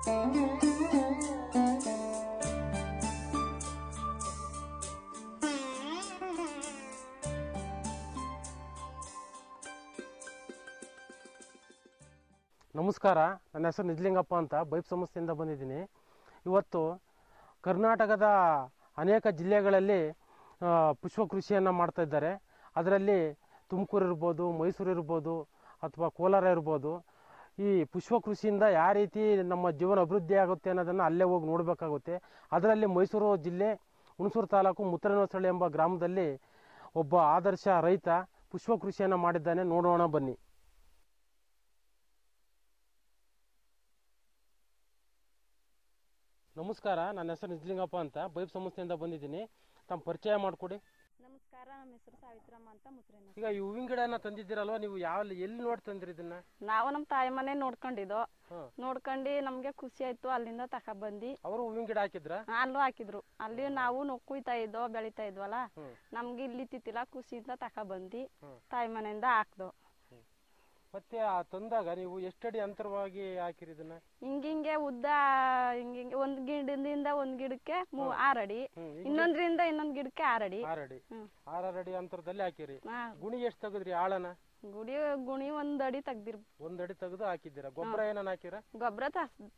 ನಮಸ್ಕಾರ ನನ್ನ ಹೆಸರು ನಿಜಲಿಂಗಪ್ಪ ಅಂತ ಬೈಪ್ ಸಂಸ್ಥೆಯಿಂದ ಬಂದಿದ್ದೀನಿ ಇವತ್ತು ಕರ್ನಾಟಕದ ಅನೇಕ ಜಿಲ್ಲೆಗಳಲ್ಲಿ ಆ, ಪುಷ್ಪ ಕೃಷಿಯನ್ನು ಮಾಡ್ತಾ ಇದ್ದಾರೆ ಅದರಲ್ಲಿ ತುಮಕೂರು ಇರ್ಬೋದು ಮೈಸೂರು ಇರ್ಬೋದು ಅಥವಾ ಕೋಲಾರ ಇರ್ಬೋದು ಈ ಪುಷ್ಪ ಕೃಷಿಯಿಂದ ಯಾವ ರೀತಿ ನಮ್ಮ ಜೀವನ ಅಭಿವೃದ್ಧಿ ಆಗುತ್ತೆ ಅನ್ನೋದನ್ನು ಅಲ್ಲೇ ಹೋಗಿ ನೋಡಬೇಕಾಗುತ್ತೆ ಅದರಲ್ಲಿ ಮೈಸೂರು ಜಿಲ್ಲೆ ಹುಣಸೂರು ತಾಲೂಕು ಮುತ್ತರನಹೊಸಳ್ಳಿ ಎಂಬ ಗ್ರಾಮದಲ್ಲಿ ಒಬ್ಬ ಆದರ್ಶ ರೈತ ಪುಷ್ಪ ಕೃಷಿಯನ್ನು ಮಾಡಿದ್ದಾನೆ ನೋಡೋಣ ಬನ್ನಿ ನಮಸ್ಕಾರ ನನ್ನ ಹೆಸರು ನಿಜಲಿಂಗಪ್ಪ ಅಂತ ಬೈಪ್ ಸಂಸ್ಥೆಯಿಂದ ಬಂದಿದ್ದೀನಿ ತಮ್ಮ ಪರಿಚಯ ಮಾಡಿಕೊಡಿ ನಮಸ್ಕಾರ ನಮ್ಮ ಹೆಸರು ಸಾವಿತ್ರಮ್ಮ ಅಂತ ಮುತ್ರೇನ ಈಗ ಈ ಹೂವಿನ ಗಿಡನ ತಂದಿದ್ದೀರಲ್ವಾ ನೀವು ಯಾವ ಎಲ್ಲಿ ನೋಡಿ ತಂದ್ರಿ ಇದನ್ನ ನಾವು ನಮ್ಮ ತಾಯಿ ಮನೆ ನೋಡ್ಕೊಂಡಿದ್ದು ಹಾ. ನೋಡ್ಕೊಂಡು ನಮ್ಗೆ ಖುಷಿ ಆಯ್ತು ಅಲ್ಲಿಂದ ತಕೊಂಡ್ಬಂದು ಅವರು ಹೂವಿನ ಗಿಡ ಹಾಕಿದ್ರ ಅಲ್ಲೂ ಹಾಕಿದ್ರು ಅಲ್ಲಿ ನಾವು ನೊ- ಕುಯ್ತಾ ಇದ್ದೋ ಬೆಳಿತಾ ಇದ್ವಲ್ಲ ಹ್ಮ್. ನಮ್ಗೆ ಇಲ್ಲಿ ತಿತ್ತಿಲ್ಲ ಖುಷಿಯಿಂದ ತಕೊಂಡ್ಬಂದು ಹ್ಮ್. ತಾಯಿ ಮನೆಯಿಂದ ಹಾಕ್ದು ಮತ್ತೆ ಆ ತಂದಾಗ ನೀವು ಎಷ್ಟಡಿ ಅಂತರವಾಗಿ ಹಾಕಿರಿ ಇದನ್ನ ಹಿಂಗಿಂಗೆ ಉದ್ದ ಹಿಂಗಿಂಗೆ ಒಂದ್ ಗಿಡದಿಂದ ಒಂದ್ ಗಿಡಕ್ಕೆ ಮೂ- ಆರಡಿ ಹ್ಮ್, ಹಿಂಗೆ ಇನ್ನೊಂದ್ರಿಂದ ಇನ್ನೊಂದ್ ಗಿಡಕ್ಕೆ ಆರಡಿ ಆರಡಿ ಹ್ಮ್. ಆರಾರು ಅಡಿ ಅಂತರದಲ್ಲಿ ಹಾಕಿರಿ ಹಾ. ಗುಣಿ ಎಷ್ಟು ತೆಗದ್ರಿ ಆಳನ ಗುಡಿ ಗುಣಿ ಒಂದ್ ಅಡಿ ತೆಗ್ದಿರ್ ಒಂದ್ ಅಡಿ ತೆಗೆದು ಹಾಕಿದ್ದೀರಾ ಗೊಬ್ಬರ ಏನನ್ನ ಹಾಕಿರ ಗೊಬ್ಬರ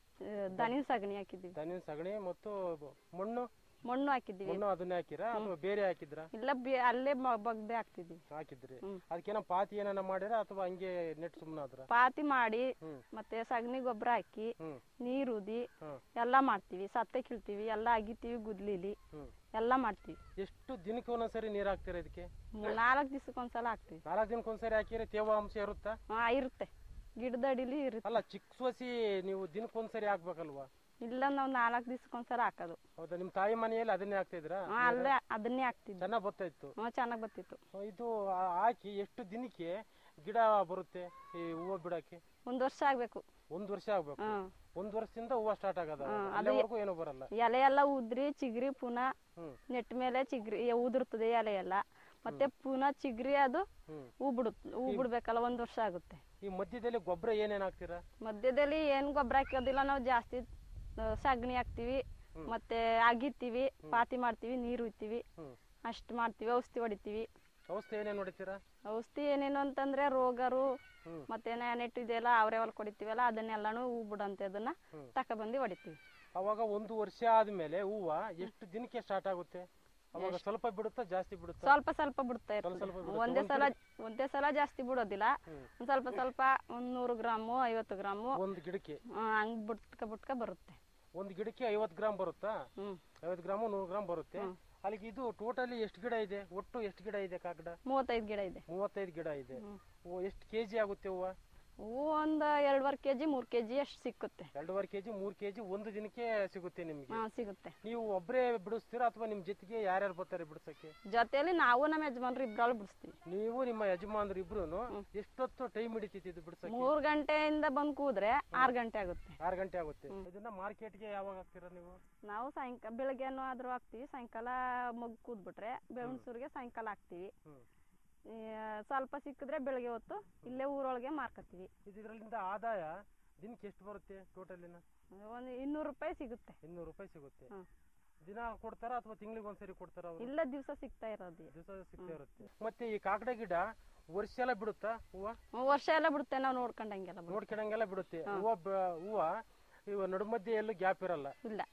ದನಿನ ಸಗಣಿ ಹಾಕಿದ್ದೀವಿ ದನಿನ ಸಗಣಿ ಮತ್ತು ಮಣ್ಣು ಮಣ್ಣು ಹಾಕಿದ್ದೀವಿ ಮಣ್ಣು ಅದನ್ನೇ ಹಾಕಿರ ಅಥವಾ ಬೇರೆ ಹಾಕಿದ್ರ ಇಲ್ಲ ಬೆ- ಅಲ್ಲೇ ಮ- ಬಗ್ದೆ ಹಾಕ್ತಿದ್ವಿ ಹಾಕಿದ್ರಿ ಹ್ಮ್. ಅದಕ್ಕೇನ ಪಾತಿ ಏನನ್ನ ಮಾಡಿರ ಅಥವಾ ಹಂಗೆ ನೆಟ್ ಸುಮ್ಮನಾದ್ರ ಪಾತಿ ಮಾಡಿ ಹ್ಮ್ ಮತ್ತೆ ಸಗಣಿ ಗೊಬ್ಬರ ಹಾಕಿ ಹ್ಮ್ ನೀರು ಉದಿ ಹ್ಮ್ ಎಲ್ಲ ಮಾಡ್ತೀವಿ ಸತ್ತೆ ಕೀಳ್ತೀವಿ ಎಲ್ಲ ಅಗಿತೀವಿ ಗುದ್ಲಿಲಿ ಹ್ಮ್ ಎಲ್ಲ ಮಾಡ್ತೀವಿ ಎಷ್ಟು ದಿನಕ್ಕೆ ಒಂದೊಂದ್ಸರಿ ನೀರ್ ಹಾಕ್ತೀರಾ ಇದಕ್ಕೆ ನಾಲ್ಕು ದಿವ್ಸಕ್ಕೊಂದ್ಸಲ ಹಾಕ್ತಿವಿ ನಾಲ್ಕು ದಿನಕ್ಕೆ ಒಂದ್ಸರಿ ಹಾಕಿದ್ರೆ ತೇವಾಂಶ ಇರುತ್ತಾ ಹಾ ಇರುತ್ತೆ ಗಿಡದ ಅಡಿಲಿ ಇರುತ್ತೆ ಅಲ್ಲ ಚಿಕ್ಕ ಸೋಸಿ ನೀವು ದಿನಕ್ಕೆ ಒಂದ್ಸರಿ ಹಾಕ್ಬೇಕಲ್ವಾ ಇಲ್ಲ ನಾವು ನಾಲ್ಕು ದಿವ್ಸಕ್ಕೊಂದ್ಸಲ ಹಾಕೋದು ಹೌದಾ ನಿಮ್ ತಾಯಿ ಮನೆಯಲ್ಲಿ ಅದನ್ನೇ ಹಾಕ್ತಾ ಇದ್ರಾ ಹಾ, ಅಲ್ಲೇ ಅದನ್ನೇ ಹಾಕ್ತಿದ್ವಿ ಚೆನ್ನಾಗ್ ಬರ್ತಾ ಇತ್ತು ಹ್ಞೂ ಚೆನ್ನಾಗಿ ಬರ್ತಿತ್ತು ಇದು ಆ- ಹಾಕಿ ಎಷ್ಟು ದಿನಕ್ಕೆ ಗಿಡ ಬರುತ್ತೆ ಈ ಹೂವು ಬಿಡಕ್ಕೆ ಒಂದ್ ವರ್ಷ ಆಗ್ಬೇಕು ಒಂದ್ ವರ್ಷ ಆಗ್ಬೇಕು ಹ್ಮ್ ಒಂದ್ ವರ್ಷದಿಂದ ಹೂವು ಸ್ಟಾರ್ಟ್ ಆಗದ ಹ್ಮ್, ಅದು ಅಲ್ಲಿವರೆಗೂ ಏನು ಬರಲ್ಲ ಎಲೆ ಎಲ್ಲ ಉದ್ರಿ ಚಿಗ್ರಿ ಪುನಃ ಹ್ಮ್ ನೆಟ್ ಮೇಲೆ ಚಿಗ್ರಿ ಉದುರ್ತದೆ ಎಲೆ ಎಲ್ಲ ಮತ್ತೆ ಪುನಃ ಚಿಗ್ರಿ ಅದು ಹ್ಮ್ ಹೂ ಬಿಡುತ್ತೆ ಹೂ ಬಿಡ್ಬೇಕಲ್ಲ ಒಂದ್ ವರ್ಷ ಆಗುತ್ತೆ ಈ ಮಧ್ಯದಲ್ಲಿ ಗೊಬ್ಬರ ಏನೇನ್ ಹಾಕ್ತೀರಾ ಮಧ್ಯದಲ್ಲಿ ಏನ್ ಗೊಬ್ಬರ ಹಾಕೋದಿಲ್ಲ ನಾವು ಜಾಸ್ತಿ ಆ, ಸಗಣಿ ಹಾಕ್ತಿವಿ ಮತ್ತೆ ಅಗಿತೀವಿ ಪಾತಿ ಮಾಡ್ತೀವಿ ನೀರು ಉಯ್ತೀವಿ ಹ್ಮ್ ಅಷ್ಟು ಮಾಡ್ತೀವಿ ಔಷಧಿ ಹೊಡಿತೀವಿ ಔಷಧಿ ಏನೇನ್ ಹೊಡಿತೀರಾ ಔಷಧಿ ಏನೇನು ಅಂತಂದ್ರೆ ರೋಗರು ಹ್ಮ್ ಮತ್ತೆ ನೆಟ್ ಇದೆಯಲ್ಲ ಅವರೆವಲ್ ಕೊಡಿತೀವಲ್ಲ ಅದನ್ನೆಲ್ಲಾನು ಹೂ ಬಿಡಂತೆ ಅದನ್ನ ಹ್ಮ್. ತಕೊಬಂದು ಹೊಡಿತೀವಿ ಅವಾಗ ಒಂದು ವರ್ಷ ಆದ್ಮೇಲೆ ಹೂವ ಎಷ್ಟು ದಿನಕ್ಕೆ ಸ್ಟಾರ್ಟ್ ಆಗುತ್ತೆ ಅವಾಗ ಸ್ವಲ್ಪ ಬಿಡುತ್ತಾ ಜಾಸ್ತಿ ಬಿಡುತ್ತಾ ಸ್ವಲ್ಪ ಸ್ವಲ್ಪ ಬಿಡ್ತಾ ಸ್ವಲ್ಪ ಇರ್ತದೆ ಬಿಡುತ್ತೆ. ಒಂದೇ ಸಲ ಒಂದೇ ಸಲ ಜಾಸ್ತಿ ಬಿಡೋದಿಲ್ಲ ಹ್ಮ್. ಒಂದ್ ಸ್ವಲ್ಪ ಸ್ವಲ್ಪ ಒಂದ್ ನೂರು ಗ್ರಾಮು ಐವತ್ತು ಗ್ರಾಮು ಒಂದು ಗಿಡಕ್ಕೆ ಆ, ಹಂಗ್ ಬಿಟ್ಕ ಬಿಟ್ಕ ಬರುತ್ತೆ ಒಂದು ಗಿಡಕ್ಕೆ ಐವತ್ತು ಗ್ರಾಮ್ ಬರುತ್ತಾ ಹ್ಮ್ ಐವತ್ತು ಗ್ರಾಮು ನೂರು ಗ್ರಾಮ್ ಬರುತ್ತೆ ಅಲ್ಲಿಗೆ ಇದು ಟೋಟಲಿ ಎಷ್ಟು ಗಿಡ ಇದೆ ಒಟ್ಟು ಎಷ್ಟು ಗಿಡ ಇದೆ ಕಾಕಡ ಮೂವತ್ತೈದು ಗಿಡ ಇದೆ ಮೂವತ್ತೈದು ಗಿಡ ಇದೆ ಓ ಎಷ್ಟು ಕೆಜಿ ಆಗುತ್ತೆ ಹೂವ ಹೂವು ಒಂದ್ ಎರಡುವರೆ ಕೆಜಿ ಮೂರ್ ಕೆಜಿ ಅಷ್ಟು ಸಿಕ್ಕುತ್ತೆ ಎರಡೂವರೆ ಕೆಜಿ ಮೂರು ಕೆಜಿ ಒಂದು ದಿನಕ್ಕೆ ಸಿಗುತ್ತೆ ನಿಮ್ಗೆ ಹಾ ಸಿಗುತ್ತೆ ನೀವು ಒಬ್ಬರೇ ಬಿಡಿಸ್ತೀರಾ ಅಥವಾ ನಿಮ್ ಜೊತೆಗೆ ಯಾರ್ಯಾರು ಬರ್ತಾರೆ ಬಿಡಿಸಕ್ಕೆ ಜೊತೆಯಲ್ಲಿ ನಾವು ನಮ್ಮ ಯಜಮಾನ್ರು ಇಬ್ರಾಳು ಬಿಡಿಸ್ತೀವಿ ನೀವು ನಿಮ್ಮ ಯಜಮಾನ್ರು ಇಬ್ರು ಎಷ್ಟೊತ್ತು ಟೈಮ್ ಹಿಡಿತೈತಿ ಇದು ಬಿಡಿಸಕ್ಕೆ ಮೂರ್ ಗಂಟೆಯಿಂದ ಬಂದ್ ಕೂದ್ರೆ ಆರ್ ಗಂಟೆ ಆಗುತ್ತೆ ಆರು ಗಂಟೆ ಆಗುತ್ತೆ ಇದನ್ನ ಮಾರ್ಕೆಟ್ಗೆ ಯಾವಾಗ ಹಾಕ್ತೀರಾ ನೀವು ನಾವು ಸಾಯಂಕಾಲ ಬೆಳಗ್ಗೆನೂ ಆದ್ರೂ ಹಾಕ್ತಿವಿ ಸಾಯಂಕಾಲ ಮಗ್ ಕೂದ್ಬಿಟ್ರೆ ಬೆವಣಸೂರಿಗೆ ಸಾಯಂಕಾಲ ಹಾಕ್ತಿವಿ ಹ್ಮ್ ಈ, ಸ್ವಲ್ಪ ಸಿಕ್ಕಿದ್ರೆ ಬೆಳಗ್ಗೆ ಹೊತ್ತು ಇಲ್ಲೇ ಊರೊಳಗೆ ಮಾರ್ಕತ್ತೀವಿ ಇದರಿಂದ ಆದಾಯ ದಿನಕ್ಕೆ ಎಷ್ಟು ಬರುತ್ತೆ ಟೋಟಲಿನ ಒಂದು ಇನ್ನೂರು ರೂಪಾಯಿ ಸಿಗುತ್ತೆ ಇನ್ನೂರು ರೂಪಾಯಿ ಸಿಗುತ್ತೆ ಹ್ಮ್. ದಿನ ಕೊಡ್ತಾರ ಅಥವಾ ತಿಂಗಳಿಗೆ ಒಂದ್ಸರಿ ಕೊಡ್ತಾರ ಅವರು ಇಲ್ಲ ದಿವಸ ಸಿಗ್ತಾ ಇರೋದು ದಿವಸ ಸಿಗ್ತಾ ಇರುತ್ತೆ ಮತ್ತೆ ಈ ಕಾಕಡ ಗಿಡ ವರ್ಷ ಎಲ್ಲ ಬಿಡುತ್ತಾ ಹೂವ ವರ್ಷ ಎಲ್ಲ ಬಿಡುತ್ತೆ ನಾವು ನೋಡ್ಕೊಂಡಂಗೆಲ್ಲ ಬಿಡುತ್ತೆ. ನೋಡ್ಕೊಂಡಂಗೆಲ್ಲ ಬಿಡುತ್ತೆ ಹೂವ ಬ- ಹೂವ ಇವ ನಡುಮಧ್ಯೆ ಎಲ್ಲೂ ಗ್ಯಾಪ್ ಇರಲ್ಲ ಇಲ್ಲ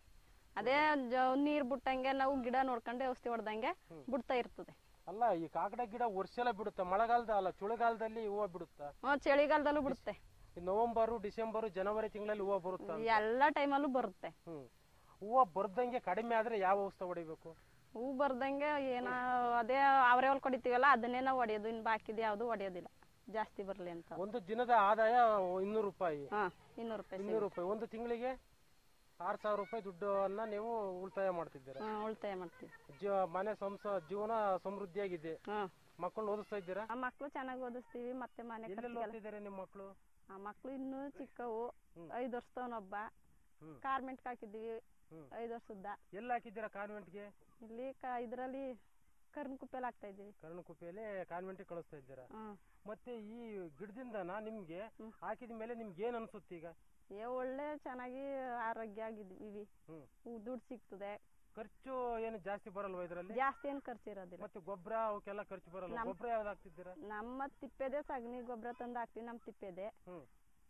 ಅದೇ ಜ- ನೀರ್ ಬಿಟ್ಟಂಗೆ ನಾವು ಗಿಡ ನೋಡ್ಕೊಂಡೆ ಔಷಧಿ ಹೊಡೆದಂಗೆ ಬಿಡ್ತಾ ಇರ್ತದೆ ಅಲ್ಲ ಈ ಕಾಕಡ ಗಿಡ ವರ್ಷ ಎಲ್ಲ ಬಿಡುತ್ತಾ ಮಳೆಗಾಲದ ಅಲ್ಲ ಚಳಿಗಾಲದಲ್ಲಿ ಹೂವ ಬಿಡುತ್ತಾ ಹ್ಮ್ ಚಳಿಗಾಲದಲ್ಲೂ ಬಿಡುತ್ತೆ ಈ ನವೆಂಬರು ಡಿಸೆಂಬರು ಜನವರಿ ತಿಂಗಳಲ್ಲಿ ಹೂವ ಬರುತ್ತಾ ಎಲ್ಲ ಟೈಮಲ್ಲೂ ಬರುತ್ತೆ ಹ್ಮ್ ಹೂವ ಬರ್ದಂಗೆ ಕಡಿಮೆ ಆದ್ರೆ ಯಾವ ಔಷಧ ಹೊಡಿಬೇಕು ಹೂ ಬರ್ದಂಗೆ ಏನ ಅದೇ ಅವರೇ ಹೊಲ್ ಕೊಡಿತೀವಲ್ಲ ಅದನ್ನೇ ನಾವು ಹೊಡೆಯೋದು ಇನ್ ಬಾಕಿದ್ ಯಾವ್ದು ಹೊಡೆಯೋದಿಲ್ಲ ಜಾಸ್ತಿ ಬರ್ಲಿ ಅಂತ ಒಂದು ದಿನದ ಆದಾಯ ಇನ್ನೂರು ರೂಪಾಯಿ ಹಾ ಇನ್ನೂರು ರೂಪಾಯಿ ಇನ್ನೂರು ರೂಪಾಯಿ ಒಂದು ತಿಂಗಳಿಗೆ ಆರು ಸಾವಿರ ರೂಪಾಯಿ ದುಡ್ಡನ್ನ ನೀವು ಉಳಿತಾಯ ಮಾಡ್ತಿದ್ದೀರಾ ಹ್ಮ್ ಉಳಿತಾಯ ಮಾಡ್ತೀವಿ ಜೀವ ಮನೆ ಸಂಸ ಜೀವನ ಸಮೃದ್ಧಿಯಾಗಿದೆ ಹ್ಮ್ ಮಕ್ಕಳನ್ನ ಓದಿಸ್ತಾ ಇದ್ದೀರಾ ಆ ಮಕ್ಳು ಚೆನ್ನಾಗಿ ಓದಿಸ್ತೀವಿ ಮತ್ತೆ ಮನೆ ಎಲ್ಲೆಲ್ಲಿ ಖರ್ಚಿಗೆಲ್ಲ ಓದ್ತಿದ್ದಾರೆ ನಿಮ್ಮ ಮಕ್ಕಳು ಆ ಮಕ್ಳು ಇನ್ನೂ ಚಿಕ್ಕವು ಐದು ವರ್ಷದವನೊಬ್ಬ ಹ್ಮ್. ಕಾರ್ಮೆಂಟ್ ಹಾಕಿದ್ವಿ ಹ್ಮ್. ಐದು ವರ್ಷದ ಎಲ್ಲಿ ಹಾಕಿದ್ದೀರಾ ಕಾನ್ವೆಂಟ್ಗೆ ಇಲ್ಲಿ ಕ ಇದರಲ್ಲಿ ಕರ್ನಕುಪ್ಪೆಲ್ ಹಾಕ್ತಾ ಇದೀವಿ ಕರ್ಣಕುಪ್ಪೆಯಲ್ಲಿ ಕಾನ್ವೆಂಟ್ಗೆ ಕಳಿಸ್ತಾ ಇದ್ದೀರಾ ಹ್ಮ್ ಮತ್ತೆ ಈ ಗಿಡದಿಂದನ ನಿಮ್ಗೆ ಹಾಕಿದ ಮೇಲೆ ನಿಮ್ಗೆ ಏನ್ ಅನ್ಸುತ್ತೆ ಈಗ ಏ ಒಳ್ಳೆ ಚೆನ್ನಾಗಿ ಆರೋಗ್ಯ ಆಗಿದ್ದೀವಿ ಹ್ಮ್ ದುಡ್ಡು ಸಿಗ್ತದೆ ಖರ್ಚು ಏನು ಜಾಸ್ತಿ ಬರಲ್ವಾ ಇದರಲ್ಲಿ ಜಾಸ್ತಿ ಏನು ಖರ್ಚು ಇರೋದಿಲ್ಲ ಮತ್ತೆ ಗೊಬ್ಬರ ಅವಕ್ಕೆಲ್ಲ ಖರ್ಚು ಬರಲ್ಲ ನಮ್- ಗೊಬ್ಬರ ಯಾವ್ದು ಹಾಕ್ತಿದ್ದೀರಾ ನಮ್ಮ ತಿಪ್ಪೆದೆ ಸಗಣಿ ಗೊಬ್ಬರ ತಂದು ಹಾಕ್ತಿವಿ ನಮ್ಮ ತಿಪ್ಪೆದೆ ಹ್ಮ್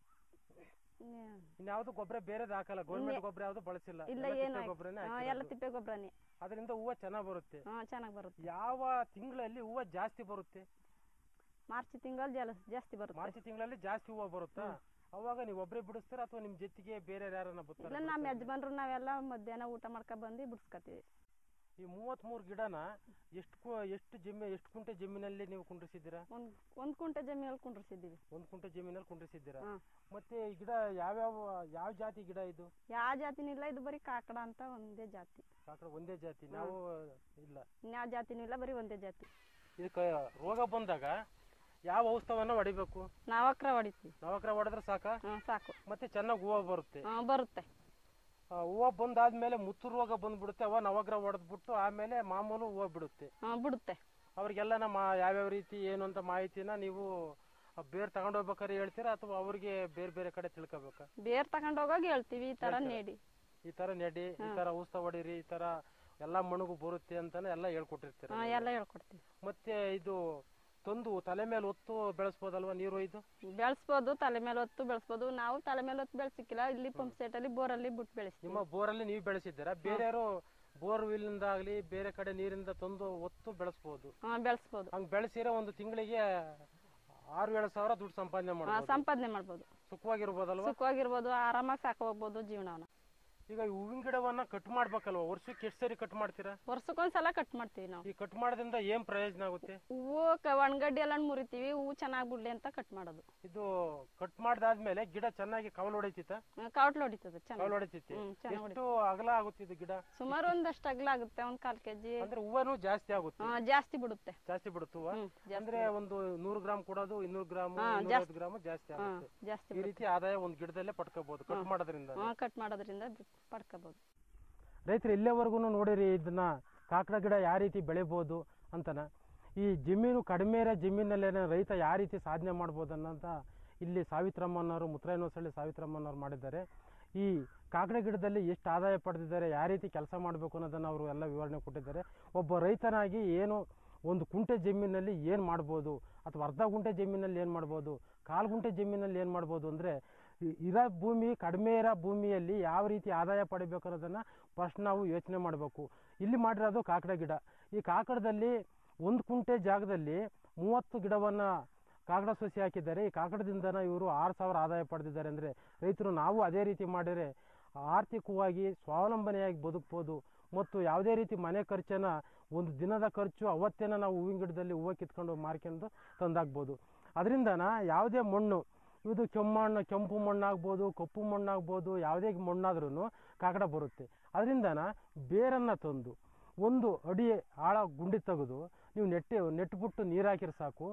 ಹ್ಮ್. ಇನ್ಯಾವುದು ಗೊಬ್ಬರ ಬೇರೆದು ಹಾಕಲ್ಲ ಗೌರ್ಮೆಂಟ್ ಗೊಬ್ಬರ ಯಾವ್ದು ಬಳಸಿಲ್ಲ ಇಲ್ಲ ಎಲ್ಲ ಏನು ತಿಪ್ಪೆ ಗೊಬ್ಬರನೇ ಎಲ್ಲ ಹಾಕಿರೋದು. ತಿಪ್ಪೆ ಗೊಬ್ಬರನೇ ಅದರಿಂದ ಹೂವು ಚೆನ್ನಾಗಿ ಬರುತ್ತೆ ಹಾಂ ಚೆನ್ನಾಗಿ ಬರುತ್ತೆ ಯಾವ ತಿಂಗಳಲ್ಲಿ ಹೂವು ಜಾಸ್ತಿ ಬರುತ್ತೆ ಮಾರ್ಚ್ ತಿಂಗಳು ಜಲ ಜಾಸ್ತಿ ಬರುತ್ತೆ ಮಾರ್ಚ್ ತಿಂಗಳಲ್ಲಿ ಜಾಸ್ತಿ ಹೂವು ಬರುತ್ತಾ ಅವಾಗ ನೀವು ಒಬ್ಬರೇ ಬಿಡಿಸ್ತೀರಾ ಅಥವಾ ನಿಮ್ ಜೊತೆಗೆ ಬೇರೆ ಯಾರನ್ನ ಇಲ್ಲ ಬರ್ತಾರೆ ನಮ್ಮ ಯಜಮಾನ್ರು ನಾವೆಲ್ಲ ಮಧ್ಯಾಹ್ನ ಊಟ ಮಾಡ್ಕೊ ಬಂದು ಬಿಡಿಸ್ಕೊತೀವಿ ಈ ಮೂವತ್ತ್ ಮೂರು ಗಿಡನ ಎಷ್ಟು ಕು- ಎಷ್ಟು ಜಮೀ ಎಷ್ಟು ಕುಂಟೆ ಜಮೀನಲ್ಲಿ ನೀವು ಕುಂಡ್ರಿಸಿದ್ದೀರಾ ಒಂದು ಒಂದು ಕುಂಟೆ ಜಮೀನಲ್ಲಿ ಕುಂಡ್ರಿಸಿದ್ದೀವಿ ಒಂದ್ ಕುಂಟೆ ಜಮೀನಲ್ಲಿ ಕುಂಡ್ರಿಸಿದ್ದೀರಾ ಹಾಂ ಮತ್ತೆ ಈ ಗಿಡ ಯಾವ್ಯಾವ ಯಾವ ಜಾತಿ ಗಿಡ ಇದು ಯಾವ ಜಾತಿನೂ ಇಲ್ಲ ಇದು ಬರೀ ಕಾಕಡ ಅಂತ ಒಂದೇ ಜಾತಿ ಕಾಕಡ ಒಂದೇ ಜಾತಿ ನಾವು ಇಲ್ಲ ಇನ್ಯಾವ ಜಾತಿನೂ ಇಲ್ಲ ಬರೀ ಒಂದೇ ಜಾತಿ ಇದಕ್ಕೆ ರೋಗ ಬಂದಾಗ ಯಾವ ಔಷಧವನ್ನ ಹೊಡಿಬೇಕು ನಾವಕ್ರ ಹೊಡಿತೀವಿ ನವಕ್ರ ಹೊಡೆದ್ರೆ ಸಾಕ ಹಾಂ ಸಾಕು ಮತ್ತೆ ಚೆನ್ನಾಗಿ ಹೂವು ಬರುತ್ತೆ ಹಾಂ ಬರುತ್ತೆ ಆ, ಹೂವು ಬಂದಾದ್ಮೇಲೆ ಮುತ್ತು ರೋಗ ಬಂದ್ಬಿಡುತ್ತೆ ಅವ ನವಗ್ರ ಹೊಡೆದ್ಬಿಟ್ಟು ಆಮೇಲೆ ಮಾಮೂಲು ಹೂವು ಬಿಡುತ್ತೆ ಹಾಂ ಬಿಡುತ್ತೆ ಅವ್ರಿಗೆಲ್ಲ ನಮ್ಮ ಯಾವ್ಯಾವ ರೀತಿ ಏನು ಅಂತ ಮಾಹಿತಿನ ನೀವು ಆ ಬೇರ್ ತಗೊಂಡ್ ಹೋಗ್ಬೇಕಾದ್ರೆ ಹೇಳ್ತೀರಾ ಅಥವಾ ಅವ್ರಿಗೆ ಬೇರೆ ಬೇರೆ ಕಡೆ ತಿಳ್ಕೊಬೇಕಾ ಬೇರ್ ತಗೊಂಡ್ ಹೋಗೋಗಿ ಹೇಳ್ತೀವಿ ಈ ತರ ನೀಡಿ ಈ ತರ ನೆಡಿ ಈ ತರ ಔಷಧ ಹೊಡೀರಿ ಈ ತರ ಎಲ್ಲಾ ಮಣಗು ಬರುತ್ತೆ ಅಂತಾನೆ ಎಲ್ಲ ಹೇಳ್ಕೊಟ್ಟಿರ್ತೀರ ಹಾಂ ಎಲ್ಲ ಹೇಳ್ಕೊಡ್ತೀವಿ ಮತ್ತೆ ಇದು ತಂದು ತಲೆ ಮೇಲೆ ಹೊತ್ತು ಬೆಳೆಸ್ಬೋದಲ್ವಾ ನೀರು ಒಯ್ದು ಬೆಳೆಸ್ಬೋದು ತಲೆ ಮೇಲೆ ಹೊತ್ತು ಬೆಳೆಸ್ಬೋದು ನಾವು ತಲೆ ಮೇಲೆ ಹೊತ್ತು ಬೆಳೆಸಿಕ್ಕಿಲ್ಲ ಇಲ್ಲಿ ಪಂಪ್ ಸೆಟ್ ಅಲ್ಲಿ ಬೋರಲ್ಲಿ ಬಿಟ್ಟು ಬೆಳೆಸ್ತೀವಿ ನಿಮ್ಮ ಬೋರಲ್ಲಿ ನೀವು ಬೆಳೆಸಿದ್ದೀರಾ ಬೇರೆಯವರು ಬೋರ್ ವಿಲ್ಲಿಂದ ಆಗ್ಲಿ ಬೇರೆ ಕಡೆ ನೀರಿಂದ ತಂದು ಹೊತ್ತು ಬೆಳೆಸ್ಬೋದು ಹಾಂ ಬೆಳೆಸ್ಬೋದು ಹಂಗ್ ಬೆಳೆಸಿರೋ ಒಂದು ತಿಂಗಳಿಗೆ ಆರು ಏಳು ಸಾವಿರ ದುಡ್ಡು ಸಂಪಾದನೆ ಹಾಂ ಮಾಡ್ಬೋದು ಸಂಪಾದನೆ ಮಾಡ್ಬೋದು ಸುಖವಾಗಿರ್ಬೋದಲ್ವಾ ಸುಖವಾಗಿರ್ಬೋದು ಆರಾಮಾಗಿ ಸಾಕು ಹೋಗ್ಬೋದು ಜೀವನವನ್ನ ಈಗ ಈ ಹೂವಿನ ಗಿಡವನ್ನ ಕಟ್ ಮಾಡ್ಬೇಕಲ್ವಾ ವರ್ಷಕ್ಕೆ ಎಷ್ಟು ಸರಿ ಕಟ್ ಮಾಡ್ತೀರಾ ವರ್ಷಕ್ಕೊಂದ್ಸಲ ಕಟ್ ಮಾಡ್ತೀವಿ ನಾವು ಈ ಕಟ್ ಮಾಡೋದ್ರಿಂದ ಏನ್ ಪ್ರಯೋಜನ ಆಗುತ್ತೆ ಹೂವು ಕ- ಒಣಗಡ್ಡಿ ಎಲ್ಲ ಮುರಿತೀವಿ ಹೂವು ಚೆನ್ನಾಗಿ ಬಿಡ್ಲಿ ಅಂತ ಕಟ್ ಮಾಡೋದು ಇದು ಕಟ್ ಮಾಡ್ದಾದ್ಮೇಲೆ ಗಿಡ ಚೆನ್ನಾಗಿ ಕವಲು ಹೊಡಿತಿತ್ತ ಕಾವಟ್ಲು ಹೊಡಿತದೆ ಕವಲು ಚೆನ್ನಾಗಿ ಹೊಡಿತೈತಿ ಹ್ಮ್ ಚೆನ್ನಾಗಿ ಎಷ್ಟು ಅಗಲ ಆಗುತ್ತೆ ಇದು ಗಿಡ ಸುಮಾರು ಒಂದಷ್ಟು ಅಗಲ ಆಗುತ್ತೆ ಒಂದ್ ಕಾಲ್ ಕೆಜಿ ಅಂದ್ರೆ ಹೂವನು ಜಾಸ್ತಿ ಆಗುತ್ತೆ ಹಾಂ ಜಾಸ್ತಿ ಬಿಡುತ್ತೆ ಜಾಸ್ತಿ ಬಿಡುತ್ತೆ ಹೂವ ಹ್ಮ್ ಜಾಸ್ತಿ ಅಂದ್ರೆ ಒಂದು ನೂರು ಗ್ರಾಮ್ ಕೊಡೋದು ಇನ್ನೂರು ಗ್ರಾಮ್ ಹಾ, ಇನ್ನೂರೈವತ್ತು ಗ್ರಾಮ್ ಜಾಸ್ತಿ ಹಾಂ ಆಗುತ್ತೆ ಜಾಸ್ತಿ ಈ ರೀತಿ ಆದಾಯ ಒಂದ್ ಗಿಡದಲ್ಲೇ ಪಡ್ಕೋಬಹುದು ಕಟ್ ಮಾಡೋದ್ರಿಂದ ಹಾಂ ಕಟ್ ಮಾಡೋದ್ರಿಂದ ಬಿ- ಪಡ್ಕೋಬೋದು ರೈತರು ಇಲ್ಲಿವರೆಗೂ ನೋಡಿರಿ ಇದನ್ನ ಕಾಕಡ ಗಿಡ ಯಾವ ರೀತಿ ಬೆಳಿಬೋದು ಅಂತನ ಈ ಜಮೀನು ಕಡಿಮೆ ಇರೋ ಜಮೀನಲ್ಲೇನೆ ರೈತ ಯಾವ ರೀತಿ ಸಾಧನೆ ಮಾಡ್ಬೋದು ಅನ್ನೋಂಥ ಇಲ್ಲಿ ಸಾವಿತ್ರಮ್ಮನವರು ಮುತ್ತರಾಯನಹೊಸಳ್ಳಿ ಸಾವಿತ್ರಮ್ಮನವರು ಮಾಡಿದ್ದಾರೆ ಈ ಕಾಕಡ ಗಿಡದಲ್ಲಿ ಎಷ್ಟು ಆದಾಯ ಪಡೆದಿದ್ದಾರೆ ಯಾವ ರೀತಿ ಕೆಲಸ ಮಾಡಬೇಕು ಅನ್ನೋದನ್ನು ಅವರು ಎಲ್ಲ ವಿವರಣೆ ಕೊಟ್ಟಿದ್ದಾರೆ ಒಬ್ಬ ರೈತನಾಗಿ ಏನು ಒಂದು ಕುಂಟೆ ಜಮೀನಲ್ಲಿ ಏನು ಮಾಡ್ಬೋದು ಅಥವಾ ಅರ್ಧ ಗುಂಟೆ ಜಮೀನಲ್ಲಿ ಏನು ಮಾಡ್ಬೋದು ಕಾಲು ಗುಂಟೆ ಜಮೀನಲ್ಲಿ ಏನು ಮಾಡ್ಬೋದು ಅಂದರೆ ಇರೋ ಭೂಮಿ ಕಡಿಮೆ ಇರೋ ಭೂಮಿಯಲ್ಲಿ ಯಾವ ರೀತಿ ಆದಾಯ ಪಡಿಬೇಕು ಅನ್ನೋದನ್ನು ಫಸ್ಟ್ ನಾವು ಯೋಚನೆ ಮಾಡಬೇಕು ಇಲ್ಲಿ ಮಾಡಿರೋದು ಕಾಕಡ ಗಿಡ ಈ ಕಾಕಡದಲ್ಲಿ ಒಂದು ಕುಂಟೆ ಜಾಗದಲ್ಲಿ ಮೂವತ್ತು ಗಿಡವನ್ನು ಕಾಕಡ ಸಸಿ ಹಾಕಿದ್ದಾರೆ ಈ ಕಾಕಡದಿಂದನ ಇವರು ಆರು ಸಾವಿರ ಆದಾಯ ಪಡೆದಿದ್ದಾರೆ ಅಂದರೆ ರೈತರು ನಾವು ಅದೇ ರೀತಿ ಮಾಡಿದರೆ ಆರ್ಥಿಕವಾಗಿ ಸ್ವಾವಲಂಬನೆಯಾಗಿ ಬದುಕ್ಬೋದು ಮತ್ತು ಯಾವುದೇ ರೀತಿ ಮನೆ ಖರ್ಚನ್ನ ಒಂದು ದಿನದ ಖರ್ಚು ಅವತ್ತೇನ ನಾವು ಹೂವಿನ ಗಿಡದಲ್ಲಿ ಹೂವು ಕಿತ್ಕೊಂಡು ಮಾರ್ಕೊಂಡು ತಂದಾಗ್ಬೋದು ಅದರಿಂದನ ಯಾವುದೇ ಮಣ್ಣು ಇದು ಕೆಮ್ಮಣ್ಣು ಕೆಂಪು ಮಣ್ಣಾಗ್ಬೋದು ಕಪ್ಪು ಮಣ್ಣಾಗ್ಬೋದು ಯಾವುದೇ ಮಣ್ಣಾದ್ರೂ ಕಾಕಡ ಬರುತ್ತೆ ಅದರಿಂದನ ಬೇರನ್ನು ತಂದು ಒಂದು ಅಡಿ ಆಳ ಗುಂಡಿ ತೆಗೆದು ನೀವು ನೆಟ್ಟಿ ನೆಟ್ಬಿಟ್ಟು ನೀರು ಹಾಕಿದ್ರೆ ಸಾಕು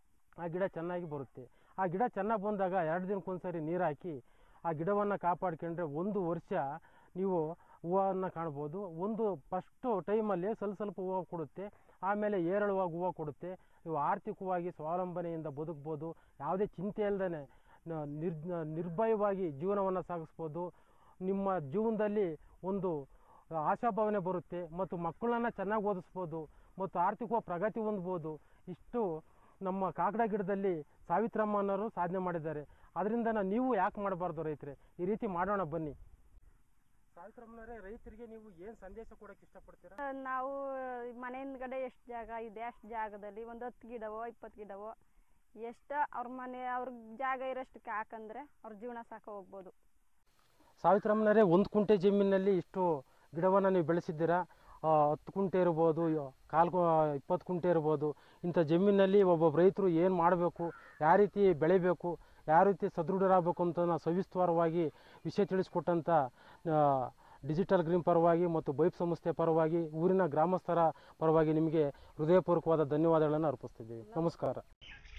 ಆ ಗಿಡ ಚೆನ್ನಾಗಿ ಬರುತ್ತೆ ಆ ಗಿಡ ಚೆನ್ನಾಗಿ ಬಂದಾಗ ಎರಡು ದಿನಕ್ಕೊಂದ್ಸರಿ ನೀರು ಹಾಕಿ ಆ ಗಿಡವನ್ನು ಕಾಪಾಡ್ಕೊಂಡ್ರೆ ಒಂದು ವರ್ಷ ನೀವು ಹೂವನ್ನು ಕಾಣ್ಬೋದು ಒಂದು ಫಸ್ಟು ಟೈಮಲ್ಲಿ ಸ್ವಲ್ಪ ಸ್ವಲ್ಪ ಹೂವು ಕೊಡುತ್ತೆ ಆಮೇಲೆ ಏರಳವಾಗಿ ಹೂವು ಕೊಡುತ್ತೆ ನೀವು ಆರ್ಥಿಕವಾಗಿ ಸ್ವಾವಲಂಬನೆಯಿಂದ ಬದುಕ್ಬೋದು ಯಾವುದೇ ಚಿಂತೆ ಇಲ್ಲದೇ ನಿರ್ ನಿರ್ಭಯವಾಗಿ ಜೀವನವನ್ನು ಸಾಗಿಸ್ಬೋದು ನಿಮ್ಮ ಜೀವನದಲ್ಲಿ ಒಂದು ಆಶಾಭಾವನೆ ಬರುತ್ತೆ ಮತ್ತು ಮಕ್ಕಳನ್ನ ಚೆನ್ನಾಗಿ ಓದಿಸ್ಬೋದು ಮತ್ತು ಆರ್ಥಿಕವಾಗಿ ಪ್ರಗತಿ ಹೊಂದ್ಬೋದು ಇಷ್ಟು ನಮ್ಮ ಕಾಕಡ ಗಿಡದಲ್ಲಿ ಸಾವಿತ್ರಮ್ಮನವರು ಸಾಧನೆ ಮಾಡಿದ್ದಾರೆ ಅದರಿಂದ ನೀವು ಯಾಕೆ ಮಾಡಬಾರ್ದು ರೈತರೆ ಈ ರೀತಿ ಮಾಡೋಣ ಬನ್ನಿ ಸಾವಿತ್ರಮ್ಮನವರೇ ರೈತರಿಗೆ ನೀವು ಏನು ಸಂದೇಶ ಕೊಡೋಕೆ ಇಷ್ಟಪಡ್ತೀರಾ ನಾವು ಮನೆ ಹಿಂದ್ಗಡೆ ಎಷ್ಟು ಜಾಗ ಇದೆ ಅಷ್ಟು ಜಾಗದಲ್ಲಿ ಒಂದು ಹತ್ತು ಗಿಡವೋ ಇಪ್ಪತ್ತು ಗಿಡವೋ ಎಷ್ಟು ಅವ್ರ ಮನೆ ಅವ್ರ ಜಾಗ ಇರೋಷ್ಟಕ್ಕೆ ಹಾಕಂದ್ರೆ ಅವ್ರ ಜೀವನ ಸಾಕ ಹೋಗ್ಬೋದು ಸಾವಿತ್ರಮ್ಮನವರೇ ಒಂದು ಕುಂಟೆ ಜಮೀನಿನಲ್ಲಿ ಇಷ್ಟು ಗಿಡವನ್ನು ನೀವು ಬೆಳೆಸಿದ್ದೀರಾ ಆ, ಹತ್ತು ಕುಂಟೆ ಇರ್ಬೋದು ಕಾಲು ಇಪ್ಪತ್ತು ಕುಂಟೆ ಇರ್ಬೋದು ಇಂಥ ಜಮೀನಲ್ಲಿ ಒಬ್ಬೊಬ್ಬ ರೈತರು ಏನು ಮಾಡಬೇಕು ಯಾವ ರೀತಿ ಬೆಳಿಬೇಕು ಯಾವ ರೀತಿ ಸದೃಢರಾಗಬೇಕು ಅಂತ ನಾವು ಸವಿಸ್ತಾರವಾಗಿ ವಿಷಯ ತಿಳಿಸ್ಕೊಟ್ಟಂಥ ಆ, ಡಿಜಿಟಲ್ ಗ್ರೀನ್ ಪರವಾಗಿ ಮತ್ತು ಬೈಪ್ ಸಂಸ್ಥೆ ಪರವಾಗಿ ಊರಿನ ಗ್ರಾಮಸ್ಥರ ಪರವಾಗಿ ನಿಮಗೆ ಹೃದಯಪೂರ್ವಕವಾದ ಧನ್ಯವಾದಗಳನ್ನು ಅರ್ಪಿಸ್ತಿದ್ದೀವಿ ನಮಸ್ಕಾರ